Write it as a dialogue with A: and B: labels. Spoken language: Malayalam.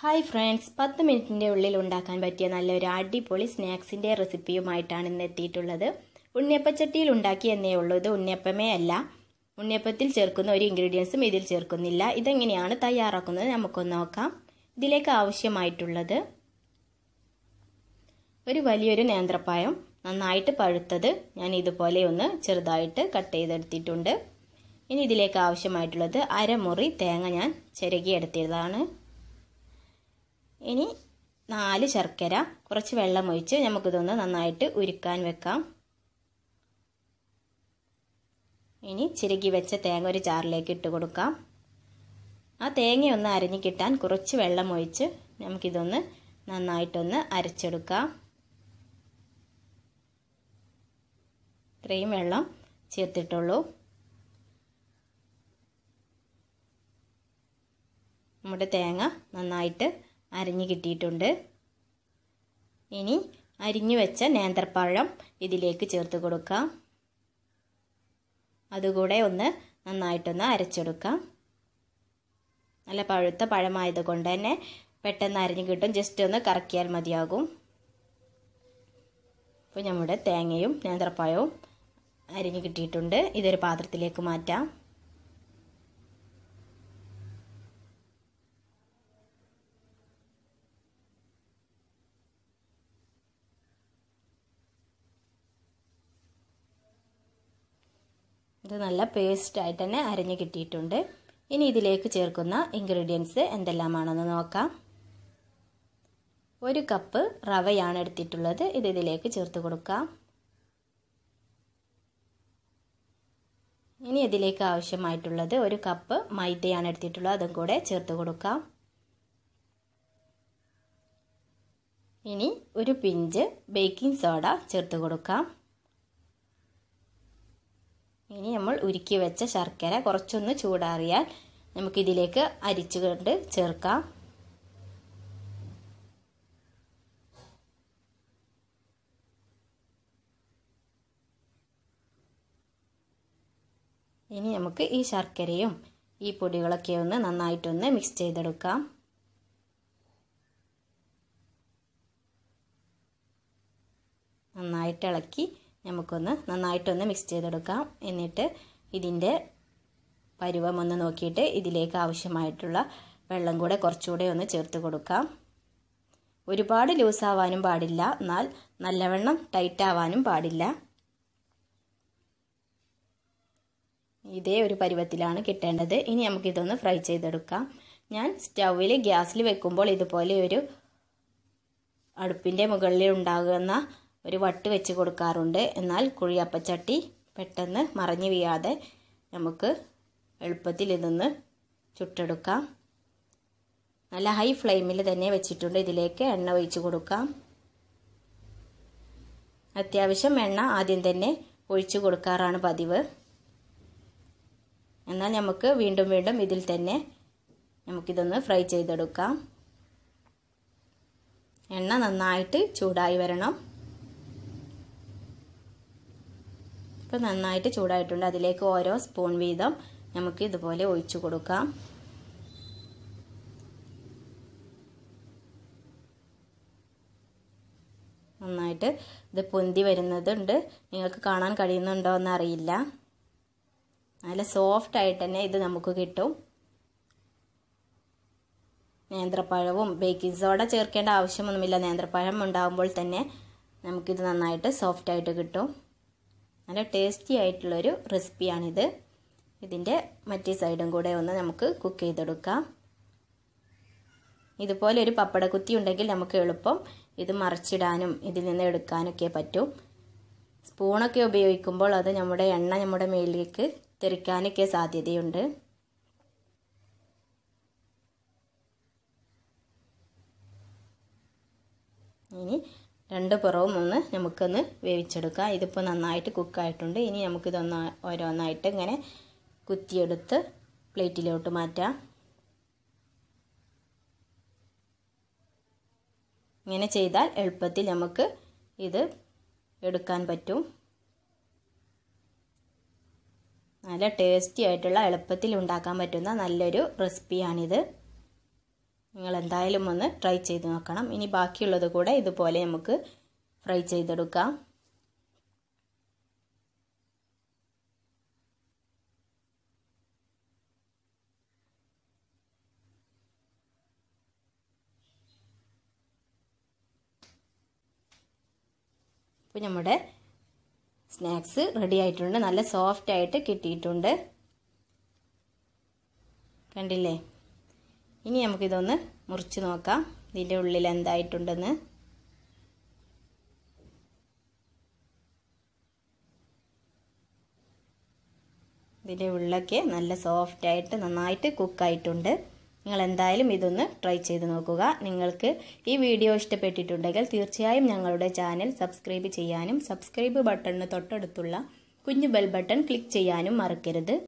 A: ഹായ് ഫ്രണ്ട്സ് പത്ത് മിനിറ്റിൻ്റെ ഉള്ളിൽ ഉണ്ടാക്കാൻ പറ്റിയ നല്ലൊരു അടിപൊളി സ്നാക്സിൻ്റെ റെസിപ്പിയുമായിട്ടാണ് ഇന്ന് എത്തിയിട്ടുള്ളത് ഉണ്ണിയപ്പച്ചട്ടിയിൽ ഉണ്ടാക്കി എന്നേ ഉള്ളൂ ഇത് ഉണ്ണിയപ്പമേ അല്ല ഉണ്ണിയപ്പത്തിൽ ചേർക്കുന്ന ഒരു ഇൻഗ്രീഡിയൻസും ഇതിൽ ചേർക്കുന്നില്ല ഇതെങ്ങനെയാണ് തയ്യാറാക്കുന്നത് നമുക്കൊന്ന് നോക്കാം ഇതിലേക്ക് ആവശ്യമായിട്ടുള്ളത് ഒരു വലിയൊരു നേന്ത്രപ്പായം നന്നായിട്ട് പഴുത്തത് ഞാൻ ഇതുപോലെ ഒന്ന് ചെറുതായിട്ട് കട്ട് ചെയ്തെടുത്തിട്ടുണ്ട് ഇനി ഇതിലേക്ക് ആവശ്യമായിട്ടുള്ളത് അരമുറി തേങ്ങ ഞാൻ ചിരകിയെടുത്തതാണ് ഇനി നാല് ശർക്കര കുറച്ച് വെള്ളം ഒഴിച്ച് നമുക്കിതൊന്ന് നന്നായിട്ട് ഉരുക്കാൻ വെക്കാം ഇനി ചിരകി വെച്ച തേങ്ങ ഒരു ജാറിലേക്ക് ഇട്ട് കൊടുക്കാം ആ തേങ്ങ ഒന്ന് അരഞ്ഞു കിട്ടാൻ കുറച്ച് വെള്ളം ഒഴിച്ച് നമുക്കിതൊന്ന് നന്നായിട്ടൊന്ന് അരച്ചെടുക്കാം ഇത്രയും വെള്ളം ചേർത്തിട്ടുള്ളൂ നമ്മുടെ തേങ്ങ നന്നായിട്ട് അരിഞ്ഞു കിട്ടിയിട്ടുണ്ട് ഇനി അരിഞ്ഞു വെച്ച നേന്ത്രപ്പഴം ഇതിലേക്ക് ചേർത്ത് കൊടുക്കാം അതുകൂടെ ഒന്ന് നന്നായിട്ടൊന്ന് അരച്ചെടുക്കാം നല്ല പഴുത്ത പഴമായത് കൊണ്ട് തന്നെ പെട്ടെന്ന് അരിഞ്ഞു കിട്ടും ജസ്റ്റ് ഒന്ന് കറക്കിയാൽ മതിയാകും അപ്പോൾ നമ്മുടെ തേങ്ങയും നേന്ത്രപ്പഴവും അരിഞ്ഞു കിട്ടിയിട്ടുണ്ട് ഇതൊരു പാത്രത്തിലേക്ക് മാറ്റാം ഇത് നല്ല പേസ്റ്റ് ആയിട്ട് തന്നെ അരിഞ്ഞു കിട്ടിയിട്ടുണ്ട് ഇനി ഇതിലേക്ക് ചേർക്കുന്ന ഇൻഗ്രീഡിയൻസ് എന്തെല്ലാമാണെന്ന് നോക്കാം ഒരു കപ്പ് റവയാണ് എടുത്തിട്ടുള്ളത് ഇത് ഇതിലേക്ക് ചേർത്ത് കൊടുക്കാം ഇനി ഇതിലേക്ക് ആവശ്യമായിട്ടുള്ളത് ഒരു കപ്പ് മൈദയാണ് എടുത്തിട്ടുള്ളത് അതും കൂടെ ചേർത്ത് കൊടുക്കാം ഇനി ഒരു പിഞ്ച് ബേക്കിംഗ് സോഡ ചേർത്ത് കൊടുക്കാം ഇനി നമ്മൾ ഉരുക്കി വെച്ച ശർക്കര കുറച്ചൊന്ന് ചൂടാറിയാൽ നമുക്കിതിലേക്ക് അരിച്ചുകൊണ്ട് ചേർക്കാം ഇനി നമുക്ക് ഈ ശർക്കരയും ഈ പൊടികളൊക്കെ ഒന്ന് നന്നായിട്ടൊന്ന് മിക്സ് ചെയ്തെടുക്കാം നന്നായിട്ട് ഇളക്കി നമുക്കൊന്ന് നന്നായിട്ടൊന്ന് മിക്സ് ചെയ്തെടുക്കാം എന്നിട്ട് ഇതിൻ്റെ പരുവം ഒന്ന് നോക്കിയിട്ട് ഇതിലേക്ക് ആവശ്യമായിട്ടുള്ള വെള്ളം കൂടെ കുറച്ചുകൂടെ ഒന്ന് ചേർത്ത് കൊടുക്കാം ഒരുപാട് ലൂസ് ആവാനും പാടില്ല എന്നാൽ നല്ലവണ്ണം ടൈറ്റ് ആവാനും പാടില്ല ഇതേ ഒരു പരുവത്തിലാണ് കിട്ടേണ്ടത് ഇനി നമുക്കിതൊന്ന് ഫ്രൈ ചെയ്തെടുക്കാം ഞാൻ സ്റ്റൗവിൽ ഗ്യാസിൽ വെക്കുമ്പോൾ ഇതുപോലെ ഒരു അടുപ്പിൻ്റെ മുകളിൽ ഉണ്ടാകുന്ന ഒരു വട്ട് വെച്ച് കൊടുക്കാറുണ്ട് എന്നാൽ കുഴിയപ്പച്ചട്ടി പെട്ടെന്ന് മറഞ്ഞു വീഴാതെ നമുക്ക് എളുപ്പത്തിൽ ഇതൊന്ന് ചുട്ടെടുക്കാം നല്ല ഹൈ ഫ്ലെയിമിൽ തന്നെ വെച്ചിട്ടുണ്ട് ഇതിലേക്ക് എണ്ണ ഒഴിച്ച് കൊടുക്കാം അത്യാവശ്യം എണ്ണ ആദ്യം തന്നെ ഒഴിച്ചു കൊടുക്കാറാണ് പതിവ് എന്നാൽ നമുക്ക് വീണ്ടും വീണ്ടും ഇതിൽ തന്നെ നമുക്കിതൊന്ന് ഫ്രൈ ചെയ്തെടുക്കാം എണ്ണ നന്നായിട്ട് ചൂടായി വരണം ഇപ്പോൾ നന്നായിട്ട് ചൂടായിട്ടുണ്ട് അതിലേക്ക് ഓരോ സ്പൂൺ വീതം നമുക്ക് ഇതുപോലെ ഒഴിച്ചു കൊടുക്കാം നന്നായിട്ട് ഇത് പൊന്തി വരുന്നതുണ്ട് നിങ്ങൾക്ക് കാണാൻ കഴിയുന്നുണ്ടോ എന്നറിയില്ല നല്ല സോഫ്റ്റ് ആയിട്ട് തന്നെ ഇത് നമുക്ക് കിട്ടും നേന്ത്രപ്പഴവും ബേക്കിംഗ് സോഡ ചേർക്കേണ്ട ആവശ്യമൊന്നുമില്ല നേന്ത്രപ്പഴം ഉണ്ടാകുമ്പോൾ തന്നെ നമുക്കിത് നന്നായിട്ട് സോഫ്റ്റ് ആയിട്ട് കിട്ടും നല്ല ടേസ്റ്റി ആയിട്ടുള്ളൊരു റെസിപ്പിയാണിത് ഇതിൻ്റെ മറ്റേ സൈഡും കൂടെ ഒന്ന് നമുക്ക് കുക്ക് ചെയ്തെടുക്കാം ഇതുപോലെ ഒരു പപ്പടക്കുത്തി ഉണ്ടെങ്കിൽ നമുക്ക് എളുപ്പം ഇത് മറിച്ചിടാനും ഇതിൽ നിന്ന് എടുക്കാനൊക്കെ പറ്റും സ്പൂണൊക്കെ ഉപയോഗിക്കുമ്പോൾ അത് നമ്മുടെ എണ്ണ നമ്മുടെ മേലിലേക്ക് തെറിക്കാനൊക്കെ സാധ്യതയുണ്ട് ഇനി രണ്ട് പുറവും ഒന്ന് നമുക്കൊന്ന് വേവിച്ചെടുക്കാം ഇതിപ്പോൾ നന്നായിട്ട് കുക്കായിട്ടുണ്ട് ഇനി നമുക്കിതൊന്ന് ഓരോന്നായിട്ട് ഇങ്ങനെ കുത്തിയെടുത്ത് പ്ലേറ്റിലോട്ട് മാറ്റാം ഇങ്ങനെ ചെയ്താൽ എളുപ്പത്തിൽ നമുക്ക് ഇത് എടുക്കാൻ പറ്റും നല്ല ടേസ്റ്റി ആയിട്ടുള്ള എളുപ്പത്തിൽ ഉണ്ടാക്കാൻ പറ്റുന്ന നല്ലൊരു റെസിപ്പിയാണിത് നിങ്ങൾ എന്തായാലും ഒന്ന് ട്രൈ ചെയ്ത് നോക്കണം ഇനി ബാക്കിയുള്ളത് കൂടെ ഇതുപോലെ നമുക്ക് ഫ്രൈ ചെയ്തെടുക്കാം ഇപ്പോൾ നമ്മുടെ സ്നാക്സ് റെഡി ആയിട്ടുണ്ട് നല്ല സോഫ്റ്റ് ആയിട്ട് കിട്ടിയിട്ടുണ്ട് കണ്ടില്ലേ ഇനി നമുക്കിതൊന്ന് മുറിച്ച് നോക്കാം ഇതിൻ്റെ ഉള്ളിൽ എന്തായിട്ടുണ്ടെന്ന് ഇതിൻ്റെ ഉള്ളൊക്കെ നല്ല സോഫ്റ്റ് ആയിട്ട് നന്നായിട്ട് കുക്കായിട്ടുണ്ട് നിങ്ങൾ എന്തായാലും ഇതൊന്ന് ട്രൈ ചെയ്ത് നോക്കുക നിങ്ങൾക്ക് ഈ വീഡിയോ ഇഷ്ടപ്പെട്ടിട്ടുണ്ടെങ്കിൽ തീർച്ചയായും ഞങ്ങളുടെ ചാനൽ സബ്സ്ക്രൈബ് ചെയ്യാനും സബ്സ്ക്രൈബ് ബട്ടണിന് തൊട്ടടുത്തുള്ള കുഞ്ഞു ബെൽ ബട്ടൺ ക്ലിക്ക് ചെയ്യാനും മറക്കരുത്